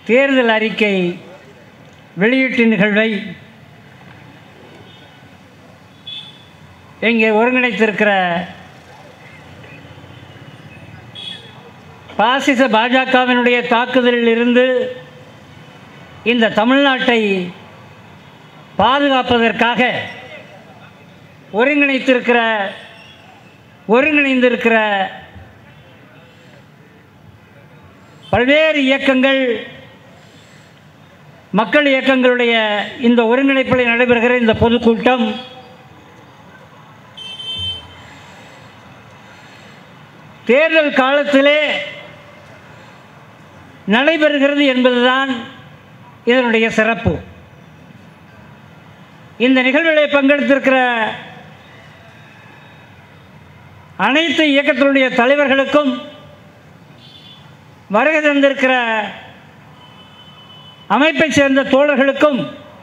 தேர்தல் அறிக்கை வெளியீட்டு நிகழ்வை இங்கே ஒருங்கிணைத்திருக்கிற பாசிச பாஜகவினுடைய தாக்குதலில் இருந்து இந்த தமிழ்நாட்டை பாதுகாப்பதற்காக ஒருங்கிணைத்திருக்கிற ஒருங்கிணைந்திருக்கிற பல்வேறு இயக்கங்கள் மக்கள் இயக்கங்களுடைய இந்த ஒருங்கிணைப்பில் நடைபெறுகிற இந்த பொதுக்கூட்டம் தேர்தல் காலத்திலே நடைபெறுகிறது என்பதுதான் இதனுடைய சிறப்பு இந்த நிகழ்வுகளை பங்கெடுத்திருக்கிற அனைத்து இயக்கத்தினுடைய தலைவர்களுக்கும் வருகை தந்திருக்கிற அமைப்பைச் சேர்ந்த தோழர்களுக்கும்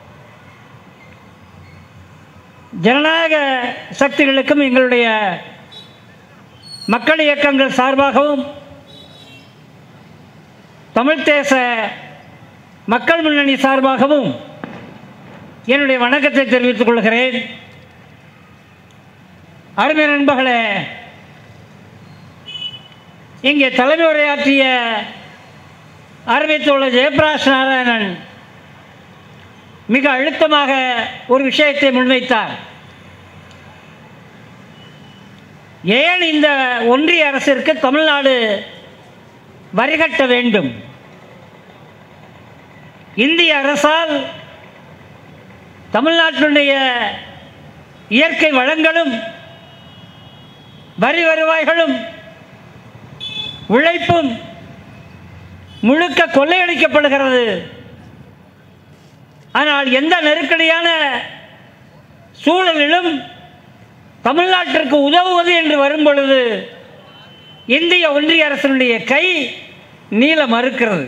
ஜனநாயக சக்திகளுக்கும் எங்களுடைய மக்கள் இயக்கங்கள் சார்பாகவும் தமிழ் தேச மக்கள் முன்னணி சார்பாகவும் என்னுடைய வணக்கத்தை தெரிவித்துக் கொள்கிறேன் அருமை நண்பர்களே இங்கே தலைமை உரையாற்றிய அறிவித்துள்ள ஜெயபிரகாஷ் நாராயணன் மிக அழுத்தமாக ஒரு விஷயத்தை முன்வைத்தார் ஏன் இந்த ஒன்றிய அரசிற்கு தமிழ்நாடு வரிகட்ட வேண்டும் இந்திய அரசால் தமிழ்நாட்டினுடைய இயற்கை வளங்களும் வரி வருவாய்களும் உழைப்பும் முழுக்க கொள்ளையடிக்கப்படுகிறது ஆனால் எந்த நெருக்கடியான சூழலிலும் தமிழ்நாட்டிற்கு உதவுவது என்று வரும் பொழுது இந்திய ஒன்றிய அரசினுடைய கை நீள மறுக்கிறது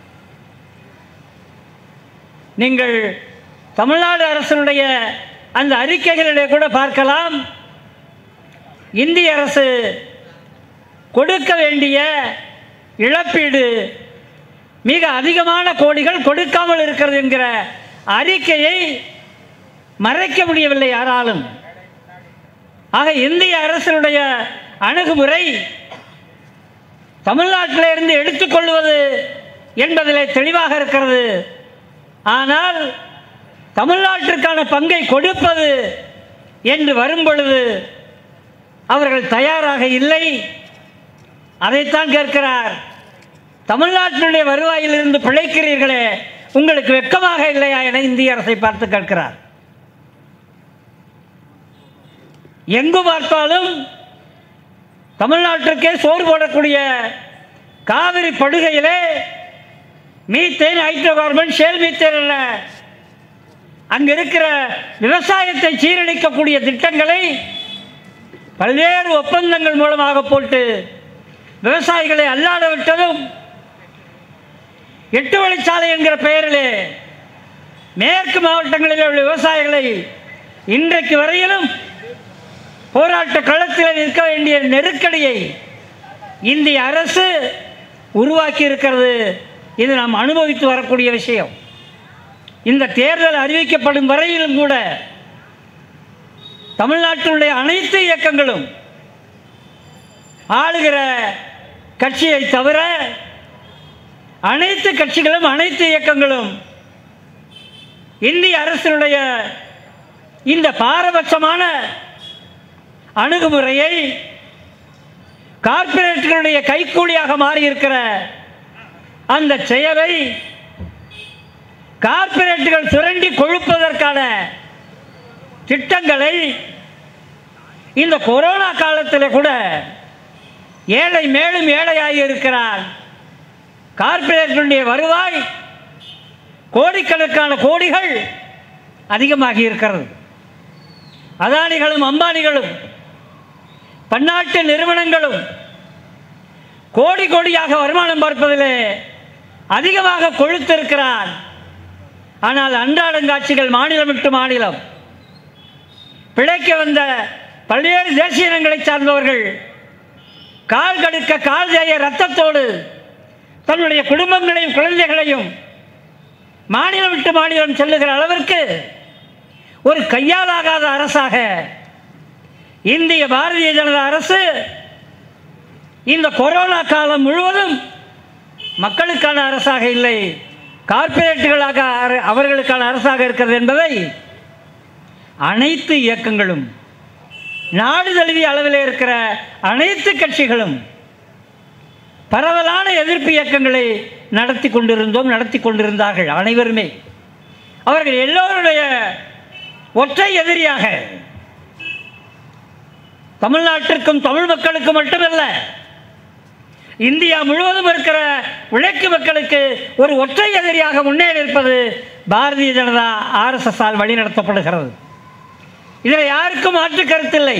நீங்கள் தமிழ்நாடு அரசினுடைய அந்த அறிக்கைகளிலே கூட பார்க்கலாம் இந்திய அரசு கொடுக்க வேண்டிய இழப்பீடு மிக அதிகமான கோடிகள் கொடுக்காமல் இருக்கிறது என்கிற அறிக்கையை மறைக்க முடியவில்லை யாராலும் ஆக இந்திய அரசினுடைய அணுகுமுறை தமிழ்நாட்டிலிருந்து எடுத்துக்கொள்வது என்பதில் தெளிவாக இருக்கிறது ஆனால் தமிழ்நாட்டிற்கான பங்கை கொடுப்பது என்று வரும் பொழுது அவர்கள் தயாராக இல்லை அதைத்தான் கேட்கிறார் தமிழ்நாட்டினுடைய வருவாயிலிருந்து பிழைக்கிறீர்களே உங்களுக்கு வெட்கமாக இல்லையா என இந்திய அரசை பார்த்து கேட்கிறார் எங்கு பார்த்தாலும் தமிழ்நாட்டிற்கே சோறு போடக்கூடிய காவிரி படுகையிலே methane hydro carbon shale methane அல்ல அங்க இருக்கிற விவசாயத்தை சீரழிக்கக்கூடிய திட்டங்களை பல்வேறு ஒப்பந்தங்கள் மூலமாக போட்டு விவசாயிகளை அல்லாட விட்டதும் எட்டு வழிச்சாலை என்கிற பெயரிலே மேற்கு மாவட்டங்களில் உள்ள விவசாயிகளை இன்றைக்கு வரையிலும் போராட்ட களத்தில் நிற்க வேண்டிய நெருக்கடியை இந்திய அரசு உருவாக்கி இருக்கிறது இது நாம் அனுபவித்து வரக்கூடிய விஷயம் இந்த தேர்தல் அறிவிக்கப்படும் வரையிலும் கூட தமிழ்நாட்டினுடைய அனைத்து இயக்கங்களும் ஆளுகிற கட்சியை தவிர அனைத்து கட்சிகளும் அனைத்து இயக்கங்களும் இந்திய அரசினுடைய இந்த பாரபட்சமான அணுகுமுறையை கார்ப்பரேட்டுகளுடைய கைக்கூலியாக மாறியிருக்கிற அந்த செயலை கார்ப்பரேட்டுகள் சுரண்டி கொழுப்பதற்கான திட்டங்களை இந்த கொரோனா காலத்தில் கூட ஏழை மேலும் ஏழையாகி இருக்கிறார் கார்ப்பரேட்டுடைய வருவாய் கோடிக்கணக்கான கோடிகள் அதிகமாகி இருக்கிறது அதானிகளும் அம்பானிகளும் பன்னாட்டு நிறுவனங்களும் கோடி கோடியாக வருமானம் பார்ப்பதிலே அதிகமாக கொழுத்திருக்கிறார் ஆனால் அன்றாடங்காட்சிகள் மாநிலம் விட்டு மாநிலம் பிழைக்க வந்த பல்வேறு தேசிய இனங்களை சார்ந்தவர்கள் கால் கடுக்க கால் தேய ரத்தத்தோடு தன்னுடைய குடும்பங்களையும் குழந்தைகளையும் மாநிலம் விட்டு மாநிலம் செல்லுகிற அளவிற்கு ஒரு கையாலாகாத அரசாக இந்திய பாரதிய ஜனதா அரசு இந்த கொரோனா காலம் முழுவதும் மக்களுக்கான அரசாக இல்லை கார்ப்பரேட்டுகளாக அர- அவர்களுக்கான அரசாக இருக்கிறது என்பதை அனைத்து இயக்கங்களும் நாடு தழுவிய அளவில் இருக்கிற அனைத்து கட்சிகளும் பரவலான எதிர்ப்பு இயக்கங்களை நடத்தி கொண்டிருந்தோம் நடத்தி கொண்டிருந்தார்கள் அனைவருமே அவர்கள் எல்லோருடைய ஒற்றை எதிரியாக தமிழ்நாட்டிற்கும் தமிழ் மக்களுக்கும் மட்டுமல்ல இந்தியா முழுவதும் இருக்கிற உழைக்கும் மக்களுக்கு ஒரு ஒற்றை எதிரியாக முன்னேறி இருப்பது பாரதிய ஜனதா ஆர்எஸ்எஸ்ஸால் வழிநடத்தப்படுகிறது இதில் யாருக்கும் மாற்று கருத்தில்லை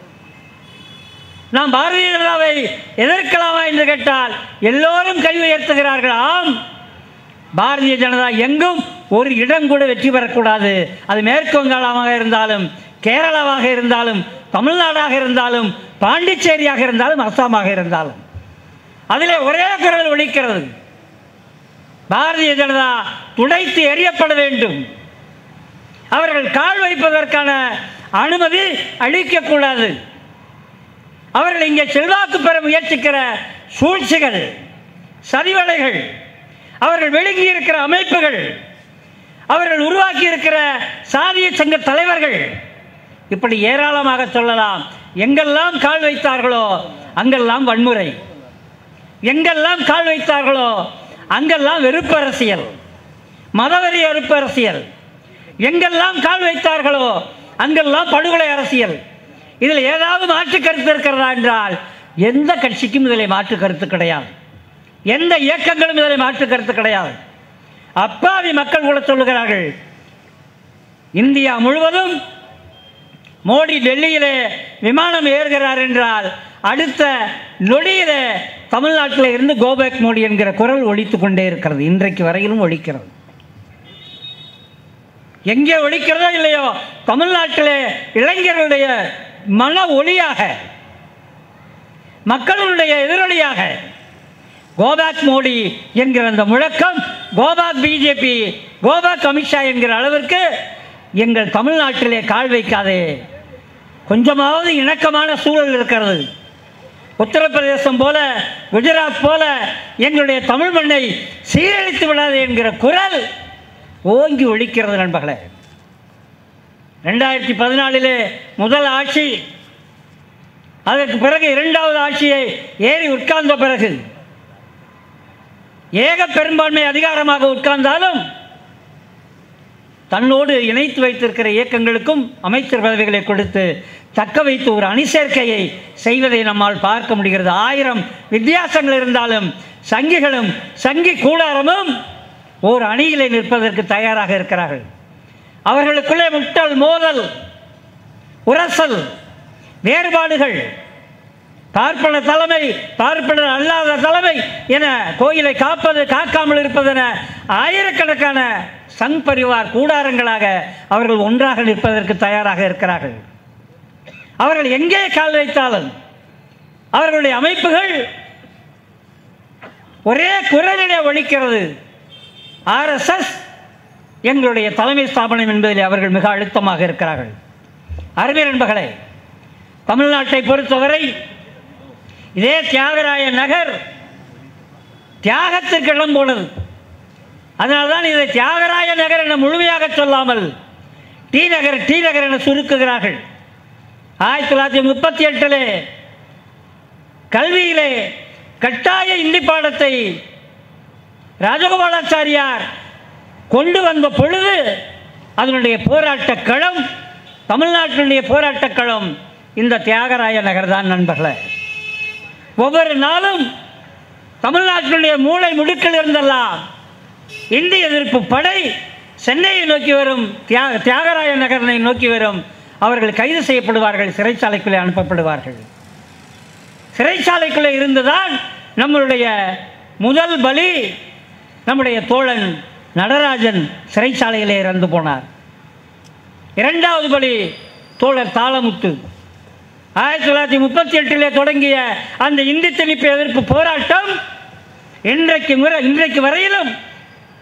நாம் பாரதிய ஜனதாவை எதிர்க்கலாமா என்று கேட்டால் எல்லோரும் கை உயர்த்துகிறார்கள் ஆம் பாரதிய ஜனதா எங்கும் ஒரு இடம் கூட வெற்றி பெறக்கூடாது அது மேற்கு வங்காளமாக இருந்தாலும் கேரளாவாக இருந்தாலும் தமிழ்நாடாக இருந்தாலும் பாண்டிச்சேரியாக இருந்தாலும் அஸ்ஸாமாக இருந்தாலும் அதிலே ஒரே குரல் ஒலிக்கிறது பாரதிய ஜனதா துடைத்து எறியப்பட வேண்டும் அவர்கள் கால் வைப்பதற்கான அனுமதி அளிக்கக்கூடாது அவர்கள் இங்கே செல்வாக்கு பெற முயற்சிக்கிற சூழ்ச்சிகள் சரிவலைகள் அவர்கள் விழுங்கி இருக்கிற அமைப்புகள் அவர்கள் உருவாக்கி இருக்கிற சாதிய சங்க தலைவர்கள் இப்படி ஏராளமாக சொல்லலாம் எங்கெல்லாம் கால் வைத்தார்களோ அங்கெல்லாம் வன்முறை எங்கெல்லாம் கால் வைத்தார்களோ அங்கெல்லாம் வெறுப்பு அரசியல் மதவெறி வெறுப்பு அரசியல் எங்கெல்லாம் கால் வைத்தார்களோ அங்கெல்லாம் படுகொலை அரசியல் இதில் ஏதாவது மாற்று கருத்து இருக்கிறதா என்றால் எந்த கட்சிக்கும் இதில் மாற்று கருத்து கிடையாது எந்த இயக்கங்களும் இதில் மாற்று கருத்து கிடையாது அப்பாவி மக்கள் கூட சொல்லுகிறார்கள் இந்தியா முழுவதும் மோடி டெல்லியிலே விமானம் ஏறுகிறார் என்றால் அடுத்த நொடியிலே தமிழ்நாட்டில் இருந்து கோபேக் மோடி என்கிற குரல் ஒலித்து கொண்டே இருக்கிறது இன்றைக்கு வரையிலும் ஒலிக்கிறது எங்கே ஒலிக்கிறதோ இல்லையோ தமிழ்நாட்டிலே இளைஞர்களுடைய மன ஒளியாக மக்களுடைய எதிரொலியாக கோபேக் மோடி என்கிற அந்த முழக்கம் கோபாக் பிஜேபி கோபாக் அமித்ஷா என்கிற அளவிற்கு எங்கள் தமிழ்நாட்டிலே கால் வைக்காதே கொஞ்சமாவது இணக்கமான சூழல் இருக்கிறது உத்தரப்பிரதேசம் போல குஜராத் போல எங்களுடைய தமிழ் மண்ணை சீரழித்து விடாது என்கிற குரல் ஓங்கி ஒழிக்கிறது நண்பர்களே ரெண்டாயிரத்தி பதினாலிலே முதல் ஆட்சி அதற்கு பிறகு இரண்டாவது ஆட்சியை ஏறி உட்கார்ந்த பிறகு ஏக பெரும்பான்மை அதிகாரமாக உட்கார்ந்தாலும் தன்னோடு இணைத்து வைத்திருக்கிற இயக்கங்களுக்கும் அமைச்சர் பதவிகளை கொடுத்து தக்க வைத்து ஒரு அணி சேர்க்கையை செய்வதை நம்மால் பார்க்க முடிகிறது ஆயிரம் வித்தியாசங்கள் இருந்தாலும் சங்கிகளும் சங்கி கூடாரமும் ஓர் அணியிலே நிற்பதற்கு தயாராக இருக்கிறார்கள் அவர்களுக்குள்ளே முட்டல் மோதல் உரசல் வேறுபாடுகள் பார்ப்பன தலைமை பார்ப்பனர் அல்லாத தலைமை என கோயிலை காப்பது காக்காமல் இருப்பதென ஆயிரக்கணக்கான சங் பரிவார் கூடாரங்களாக அவர்கள் ஒன்றாக நிற்பதற்கு தயாராக இருக்கிறார்கள் அவர்கள் எங்கே கால் வைத்தாலும் அவர்களுடைய அமைப்புகள் ஒரே குரலிலே ஒழிக்கிறது ஆர்எஸ்எஸ் எங்களுடைய தலைமை ஸ்தாபனம் என்பதில் அவர்கள் மிக அழுத்தமாக இருக்கிறார்கள் அருமை நண்பர்களே தமிழ்நாட்டை பொறுத்தவரை இதே தியாகராய நகர் தியாகத்திற்கு இடம் போனது அதனால்தான் இதை தியாகராய நகர் என முழுமையாக சொல்லாமல் டி நகர் டி நகர் என சுருக்குகிறார்கள் ஆயிரத்தி தொள்ளாயிரத்தி முப்பத்தி எட்டிலே கல்வியிலே கட்டாய இந்தி பாடத்தை ராஜகோபாலாச்சாரியார் கொண்டு வந்த பொழுது அதனுடைய போராட்டக் களம் தமிழ்நாட்டினுடைய போராட்டக் களம் இந்த தியாகராய நகர் தான் நண்பர்களே ஒவ்வொரு நாளும் தமிழ்நாட்டினுடைய மூளை முடுக்கில் இருந்தெல்லாம் இந்திய எதிர்ப்பு படை சென்னையை நோக்கி வரும் தியாக தியாகராய நகரனை நோக்கி வரும் அவர்கள் கைது செய்யப்படுவார்கள் சிறைச்சாலைக்குள்ளே அனுப்பப்படுவார்கள் சிறைச்சாலைக்குள்ளே இருந்துதான் நம்மளுடைய முதல் பலி நம்முடைய தோழன் நடராஜன் சிறைச்சாலையிலே இறந்து போனார் இரண்டாவது பலி தோழர் தாளமுத்து ஆயிரத்தி தொள்ளாயிரத்தி முப்பத்தி எட்டிலே தொடங்கிய அந்த இந்தி திணிப்பு எதிர்ப்பு போராட்டம் இன்றைக்கு முறை இன்றைக்கு வரையிலும்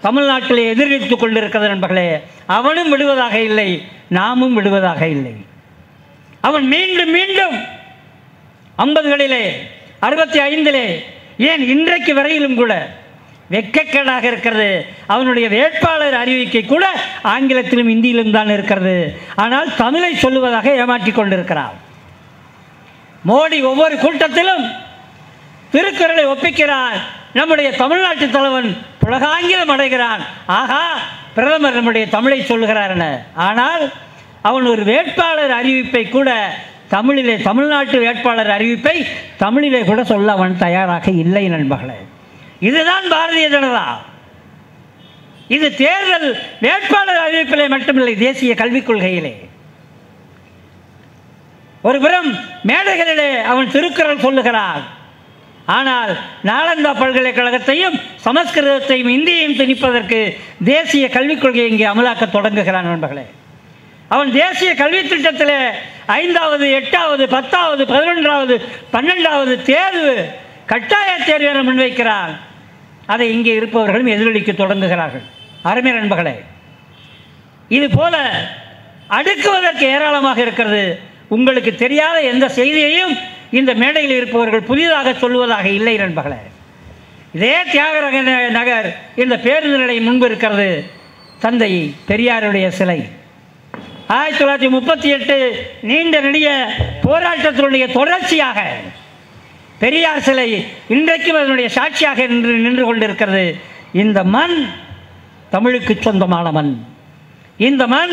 தமிழ்நாட்டிலே எதிர்த்து கொண்டிருக்கிறது நண்பர்களே அவனும் விடுவதாக இல்லை நாமும் விடுவதாக இல்லை அவன் மீண்டும் மீண்டும் ஐம்பதுகளிலே அறுபத்தி ஐந்திலே ஏன் இன்றைக்கு வரையிலும் கூட வெட்கக்கேடாக இருக்கிறது அவனுடைய வேட்பாளர் அறிவிக்கை கூட ஆங்கிலத்திலும் இந்தியிலும் தான் இருக்கிறது ஆனால் தமிழை சொல்லுவதாக ஏமாற்றிக் கொண்டிருக்கிறார் மோடி ஒவ்வொரு கூட்டத்திலும் திருக்குறளை ஒப்பிக்கிறார் நம்முடைய தமிழ்நாட்டு தலைவன் புலகாங்கிலம் அடைகிறான் ஆகா பிரதமர் நம்முடைய தமிழை சொல்லுகிறார் என ஆனால் அவன் ஒரு வேட்பாளர் அறிவிப்பை கூட தமிழிலே தமிழ்நாட்டு வேட்பாளர் அறிவிப்பை தமிழிலே கூட சொல்ல அவன் தயாராக இல்லை நண்பர்களே இதுதான் பாரதிய ஜனதா இது தேர்தல் வேட்பாளர் அறிவிப்பிலே மட்டுமில்லை தேசிய கல்விக் கொள்கையிலே ஒருபுறம் மேடைகளிலே அவன் திருக்குறள் சொல்லுகிறான் ஆனால் நாலந்தா பல்கலைக்கழகத்தையும் சமஸ்கிருதத்தையும் இந்தியையும் திணிப்பதற்கு தேசிய கல்விக் கொள்கையை இங்கே அமலாக்க தொடங்குகிறான் நண்பர்களே அவன் தேசிய கல்வி திட்டத்தில் ஐந்தாவது எட்டாவது பத்தாவது பதினொன்றாவது பன்னெண்டாவது தேர்வு கட்டாய தேர்வு என முன்வைக்கிறான் அதை இங்கே இருப்பவர்களும் எதிரொலிக்க தொடங்குகிறார்கள் அருமை நண்பர்களே இது போல அடுக்குவதற்கு ஏராளமாக இருக்கிறது உங்களுக்கு தெரியாத எந்த செய்தியையும் இந்த மேடையில் இருப்பவர்கள் புதிதாக சொல்லுவதாக இல்லை நண்பர்களே இதே தியாகராக ந- நகர் இந்த பேருந்து நிலையம் முன்பு இருக்கிறது தந்தை பெரியாருடைய சிலை ஆயிரத்தி தொள்ளாயிரத்தி முப்பத்தி எட்டு நீண்ட நெடிய போராட்டத்தினுடைய தொடர்ச்சியாக பெரியார் சிலை இன்றைக்கும் அதனுடைய சாட்சியாக நின்று நின்று கொண்டிருக்கிறது இந்த மண் தமிழுக்கு சொந்தமான மண் இந்த மண்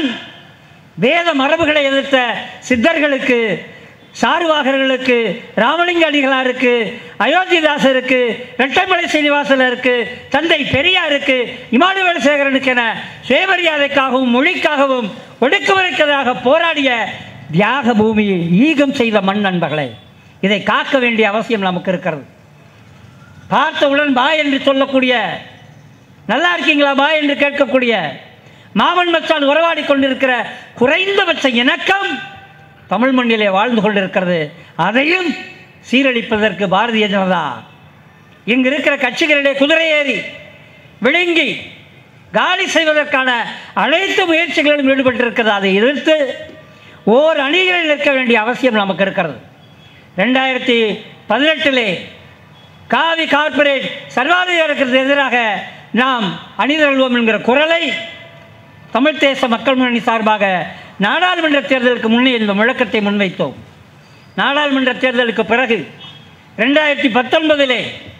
வேத மரபுகளை எதிர்த்த சித்தர்களுக்கு சாருவாகர்களுக்கு ராமலிங்க அடிகளாருக்கு அயோத்திதாசருக்கு இரட்டைமலை சீனிவாசனருக்கு தந்தை பெரியாருக்கு இமானுவேல் சேகரனுக்கு என சுயமரியாதைக்காகவும் மொழிக்காகவும் ஒடுக்குமுறைக்காக போராடிய தியாக பூமியை ஈகம் செய்த மண் நண்பர்களே இதை காக்க வேண்டிய அவசியம் நமக்கு இருக்கிறது பார்த்தவுடன் பா என்று சொல்லக்கூடிய நல்லா இருக்கீங்களா பா என்று கேட்கக்கூடிய மாமன் மச்சான் உறவாடி கொண்டிருக்கிற குறைந்தபட்ச இணக்கம் தமிழ் மண்ணிலே வாழ்ந்து கொண்டிருக்கிறது அதையும் சீரழிப்பதற்கு பாரதிய ஜனதா இங்கு இருக்கிற கட்சிகளிலே குதிரை ஏறி விழுங்கி காலி செய்வதற்கான அனைத்து முயற்சிகளிலும் ஈடுபட்டிருக்கிறது அதை எதிர்த்து ஓர் அணிகளில் நிற்க வேண்டிய அவசியம் நமக்கு இருக்கிறது ரெண்டாயிரத்தி பதினெட்டிலே காவி கார்ப்பரேட் சர்வாதிகாரத்திற்கு எதிராக நாம் அணிதிரள்வோம் என்கிற குரலை தமிழ் தேச மக்கள் முன்னணி சார்பாக நாடாளுமன்ற தேர்தலுக்கு முன்னே இந்த முழக்கத்தை முன்வைத்தோம் நாடாளுமன்ற தேர்தலுக்கு பிறகு ரெண்டாயிரத்தி பத்தொன்பதிலே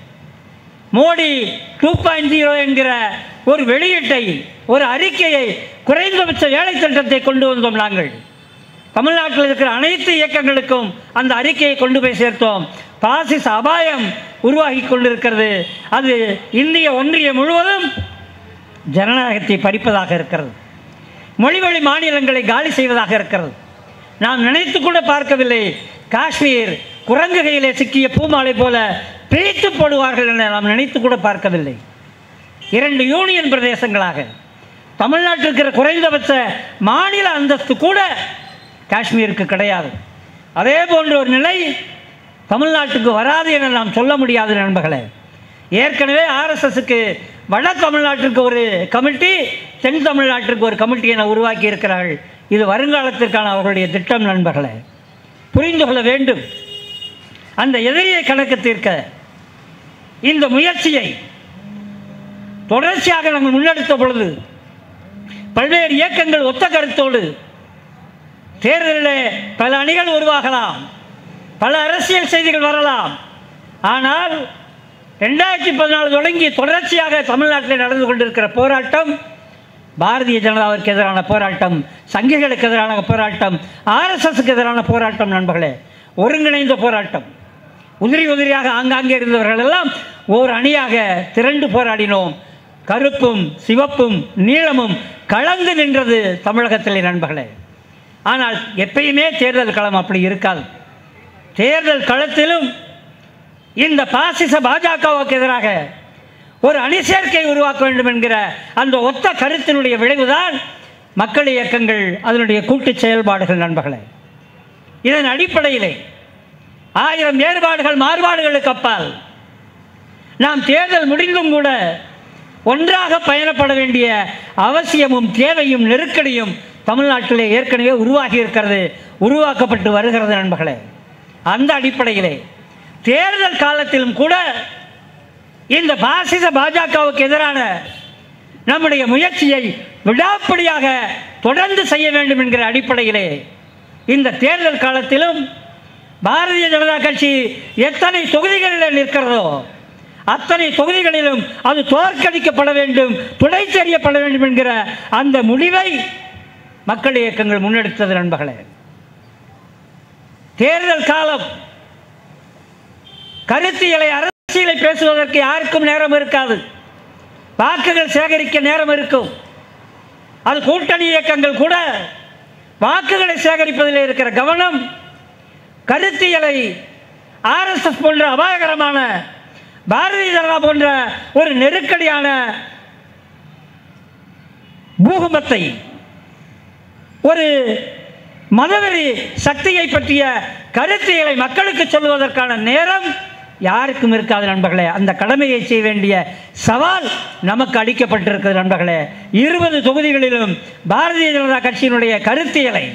மோடி டூ பாயிண்ட் ஜீரோ என்கிற ஒரு வெளியீட்டை ஒரு அறிக்கையை குறைந்தபட்ச வேலை திட்டத்தை கொண்டு வந்தோம் நாங்கள் தமிழ்நாட்டில் இருக்கிற அனைத்து இயக்கங்களுக்கும் அந்த அறிக்கையை கொண்டு போய் சேர்த்தோம் பாசிச அபாயம் உருவாகி கொண்டிருக்கிறது அது இந்திய ஒன்றியம் முழுவதும் ஜனநாயகத்தை பறிப்பதாக இருக்கிறது மொழிவழி மாநிலங்களை காலி செய்வதாக இருக்கிறது நாம் நினைத்து கூட பார்க்கவில்லை காஷ்மீர் குரங்கு கையிலே சிக்கிய பூமாலை போல பிரித்து போடுவார்கள் என நாம் நினைத்து கூட பார்க்கவில்லை இரண்டு யூனியன் பிரதேசங்களாக தமிழ்நாட்டில் இருக்கிற குறைந்தபட்ச மாநில அந்தஸ்து கூட காஷ்மீருக்கு கிடையாது அதே போன்ற ஒரு நிலை தமிழ்நாட்டுக்கு வராது என நாம் சொல்ல முடியாது நண்பர்களே ஏற்கனவே ஆர்எஸ்எஸ்க்கு வட தமிழ்நாட்டிற்கு ஒரு கமிட்டி தென் தமிழ்நாட்டிற்கு ஒரு கமிட்டி என உருவாக்கி இருக்கிறார்கள் இது வருங்காலத்திற்கான அவர்களுடைய திட்டம் நண்பர்களே புரிந்து கொள்ள வேண்டும் அந்த எதிரியை கணக்கு தீர்க்க இந்த முயற்சியை தொடர்ச்சியாக நாங்கள் முன்னெடுத்த பொழுது பல்வேறு இயக்கங்கள் ஒத்த கருத்தோடு தேர்தலில் பல அணிகள் உருவாகலாம் பல அரசியல் செய்திகள் வரலாம் ஆனால் ரெண்டாயிரத்தி பதினாலு தொடங்கி தொடர்ச்சியாக தமிழ்நாட்டில் நடந்து கொண்டிருக்கிற போராட்டம் பாரதிய ஜனதாவிற்கு எதிரான போராட்டம் சங்கிகளுக்கு எதிரான போராட்டம் ஆர்எஸ்எஸ்க்கு எதிரான போராட்டம் நண்பர்களே ஒருங்கிணைந்த போராட்டம் உதிரி உதிரியாக ஆங்காங்கே இருந்தவர்கள் எல்லாம் ஓர் அணியாக திரண்டு போராடினோம் கருப்பும் சிவப்பும் நீளமும் கலந்து நின்றது தமிழகத்திலே நண்பர்களே ஆனால் எப்பயுமே தேர்தல் களம் அப்படி இருக்காது தேர்தல் களத்திலும் இந்த பாசிச பாஜகவுக்கு எதிராக ஒரு அணி சேர்க்கை உருவாக்க வேண்டும் என்கிற அந்த ஒத்த கருத்தினுடைய விளைவுதான் மக்கள் இயக்கங்கள் அதனுடைய கூட்டு செயல்பாடுகள் நண்பர்களே இதன் அடிப்படையிலே ஆயிரம் வேறுபாடுகள் மாறுபாடுகளுக்கு அப்பால் நாம் தேர்தல் முடிந்தும் கூட ஒன்றாக பயணப்பட வேண்டிய அவசியமும் தேவையும் நெருக்கடியும் தமிழ்நாட்டிலே ஏற்கனவே உருவாகி இருக்கிறது உருவாக்கப்பட்டு வருகிறது நண்பர்களே அந்த அடிப்படையிலே தேர்தல் காலத்திலும் கூட இந்த பாசிச பாஜகவுக்கு எதிரான நம்முடைய முயற்சியை விடாப்பிடியாக தொடர்ந்து செய்ய வேண்டும் என்கிற அடிப்படையிலே இந்த தேர்தல் காலத்திலும் பாரதிய ஜனதா கட்சி எத்தனை தொகுதிகளில் நிற்கிறதோ அத்தனை தொகுதிகளிலும் அது தோற்கடிக்கப்பட வேண்டும் துடை தெரியப்பட வேண்டும் என்கிற அந்த முடிவை மக்கள் இயக்கங்கள் முன்னெடுத்தது நண்பர்களே தேர்தல் காலம் கருத்தியலை அரசியலை பேசுவதற்கு யாருக்கும் நேரம் இருக்காது வாக்குகள் சேகரிக்க நேரம் இருக்கும் அது கூட்டணி இயக்கங்கள் கூட வாக்குகளை சேகரிப்பதில் இருக்கிற கவனம் கருத்தியலை ஆர்எஸ்எஸ் போன்ற அபாயகரமான பாரதிய ஜனதா போன்ற ஒரு நெருக்கடியான பூகம்பத்தை ஒரு மதவெறி சக்தியை பற்றிய கருத்தியலை மக்களுக்கு சொல்வதற்கான நேரம் யாருக்கும் இருக்காது நண்பர்களே அந்த கடமையை செய்ய வேண்டிய சவால் நமக்கு அளிக்கப்பட்டிருக்கிறது நண்பர்களே இருபது தொகுதிகளிலும் பாரதிய ஜனதா கட்சியினுடைய கருத்தியலை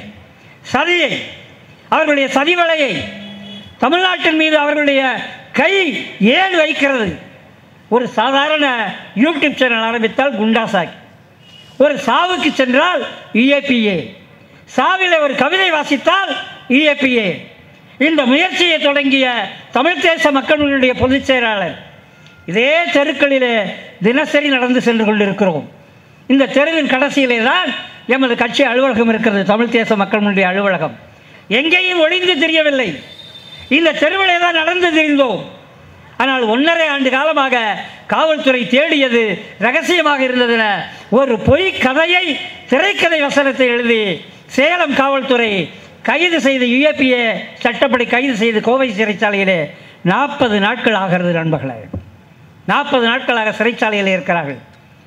சதியை அவர்களுடைய சதிவலையை தமிழ்நாட்டின் மீது அவர்களுடைய கை ஏன் வைக்கிறது ஒரு சாதாரண யூடியூப் சேனல் ஆரம்பித்தால் குண்டாசாக்கி ஒரு சாவுக்கு சென்றால் இஏபிஏ சாவிலே ஒரு கவிதை வாசித்தால் இஏபிஏ இந்த முயற்சியை தொடங்கிய தமிழ் தேச மக்களுடைய பொதுச் செயலாளர் இதே தெருக்களிலே தினசரி நடந்து சென்று கொண்டிருக்கிறோம் இந்த தெருவின் கடைசியிலே தான் எமது கட்சி அலுவலகம் இருக்கிறது தமிழ் தேச மக்களுடைய அலுவலகம் எங்கேயும் ஒளிந்து தெரியவில்லை இந்த தெருவிலே தான் நடந்து தெரிந்தோம் ஆனால் ஒன்றரை ஆண்டு காலமாக காவல்துறை தேடியது ரகசியமாக இருந்ததுன ஒரு பொய் கதையை திரைக்கதை வசனத்தை எழுதி சேலம் காவல்துறை கைது செய்து யுஏபிஏ சட்டப்படி கைது செய்து கோவை சிறைச்சாலையிலே நாற்பது நாட்கள் ஆகிறது நண்பர்களே நாற்பது நாட்களாக சிறைச்சாலையில் இருக்கிறார்கள்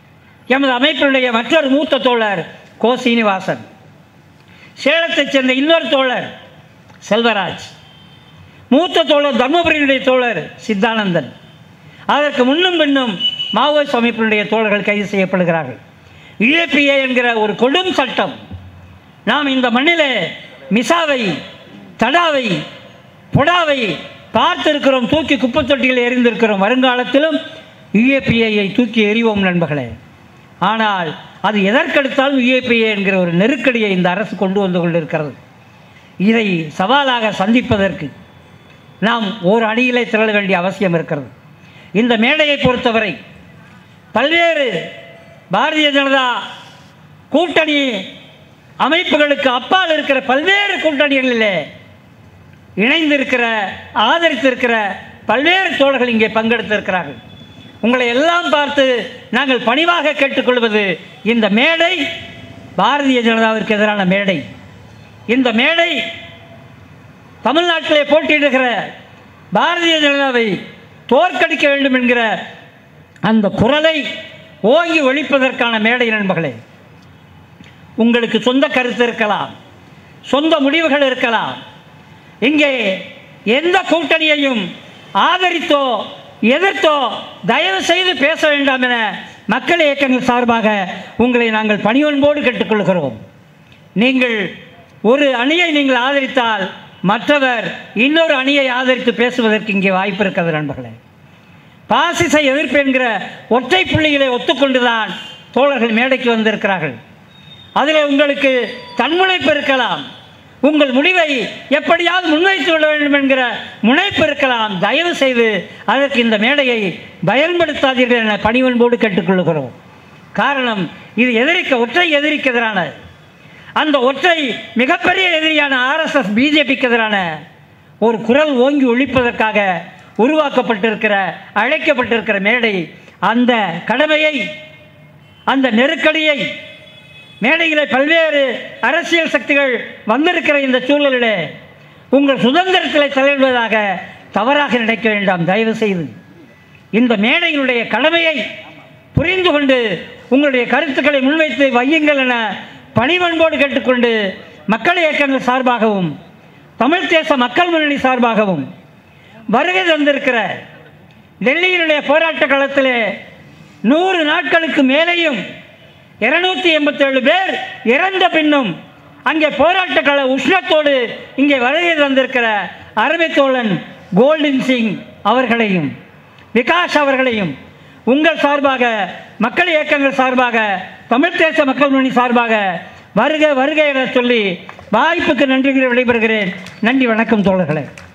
எமது அமைப்பினுடைய மற்றொரு மூத்த தோழர் கோ சீனிவாசன் சேலத்தைச் சேர்ந்த இன்னொரு தோழர் செல்வராஜ் மூத்த தோழர் தர்மபுரியினுடைய தோழர் சித்தானந்தன் அதற்கு முன்னும் பின்னும் மாவோயிஸ்ட் அமைப்பினுடைய தோழர்கள் கைது செய்யப்படுகிறார்கள் யுஏபிஏ என்கிற ஒரு கொடும் சட்டம் நாம் இந்த மண்ணிலே மிசாவை தடாவை பொடாவை பார்த்திருக்கிறோம் தூக்கி குப்பை தொட்டியில் எறிந்திருக்கிறோம் வருங்காலத்திலும் யுஏபிஏயை தூக்கி எறிவோம் நண்பர்களே ஆனால் அது எதற்கெடுத்தாலும் யுஏபிஏ என்கிற ஒரு நெருக்கடியை இந்த அரசு கொண்டு வந்து கொண்டிருக்கிறது இதை சவாலாக சந்திப்பதற்கு நாம் ஒரு அணியிலே திரள வேண்டிய அவசியம் இருக்கிறது இந்த மேடையை பொறுத்தவரை பல்வேறு பாரதிய ஜனதா கூட்டணி அமைப்புகளுக்கு அப்பால் இருக்கிற பல்வேறு கூட்டணிகளிலே இணைந்திருக்கிற ஆதரித்திருக்கிற பல்வேறு தோழர்கள் இங்கே பங்கெடுத்திருக்கிறார்கள் உங்களை எல்லாம் பார்த்து நாங்கள் பணிவாக கேட்டுக்கொள்வது இந்த மேடை பாரதிய ஜனதாவிற்கு எதிரான மேடை இந்த மேடை தமிழ்நாட்டிலே போட்டியிடுகிற பாரதிய ஜனதாவை தோற்கடிக்க வேண்டும் என்கிற அந்த குரலை ஓங்கி ஒழிப்பதற்கான மேடை நண்பர்களே உங்களுக்கு சொந்த கருத்து இருக்கலாம் சொந்த முடிவுகள் இருக்கலாம் இங்கே எந்த கூட்டணியையும் ஆதரித்தோ எதிர்த்தோ தயவு செய்து பேச வேண்டாம் என மக்கள் இயக்கங்கள் சார்பாக உங்களை நாங்கள் பணிவன்போடு கேட்டுக்கொள்கிறோம் நீங்கள் ஒரு அணியை நீங்கள் ஆதரித்தால் மற்றவர் இன்னொரு அணியை ஆதரித்து பேசுவதற்கு இங்கே வாய்ப்பு இருக்கிறது நண்பர்களே பாசிச எதிர்ப்பு என்கிற ஒற்றை புள்ளிகளை ஒத்துக்கொண்டுதான் தோழர்கள் மேடைக்கு வந்திருக்கிறார்கள் அதில் உங்களுக்கு தன்முனைப்பு இருக்கலாம் உங்கள் முடிவை எப்படியாவது முன்வைத்து விட வேண்டும் என்கிற முனைப்பு இருக்கலாம் தயவு செய்து அதற்கு இந்த மேடையை பயன்படுத்தாதீர்கள் என பணிவன்போடு கேட்டுக்கொள்கிறோம் காரணம் இது எதிரிக்க ஒற்றை எதிரிக்கு எதிரான அந்த ஒற்றை மிகப்பெரிய எதிரியான ஆர்எஸ்எஸ் பிஜேபிக்கு எதிரான ஒரு குரல் ஓங்கி ஒழிப்பதற்காக உருவாக்கப்பட்டிருக்கிற அழைக்கப்பட்டிருக்கிற மேடை அந்த கடமையை அந்த நெருக்கடியை மேடையிலே பல்வேறு அரசியல் சக்திகள் வந்திருக்கிற இந்த சூழலிலே உங்கள் சுதந்திரத்தில் தலையிடுவதாக தவறாக நினைக்க வேண்டாம் தயவு செய்து இந்த மேடையினுடைய கடமையை புரிந்து கொண்டு உங்களுடைய கருத்துக்களை முன்வைத்து வையுங்கள் என பணிவன்போடு கேட்டுக்கொண்டு மக்கள் இயக்கங்கள் சார்பாகவும் தமிழ் தேச மக்கள் முன்னணி சார்பாகவும் வருகை தந்திருக்கிற டெல்லியினுடைய போராட்ட களத்திலே நூறு நாட்களுக்கு மேலேயும் இருநூத்தி எண்பத்தேழு பேர் இறந்த பின்னும் அங்கே போராட்ட கள உஷ்ணத்தோடு இங்கே வருகை தந்திருக்கிற அருமை தோழன் கோல்டன் சிங் அவர்களையும் விகாஷ் அவர்களையும் உங்கள் சார்பாக மக்கள் இயக்கங்கள் சார்பாக தமிழ் தேச மக்கள் முன்னணி சார்பாக வருக வருக என சொல்லி வாய்ப்புக்கு நன்றி கூறி விடைபெறுகிறேன் நன்றி வணக்கம் தோழர்களே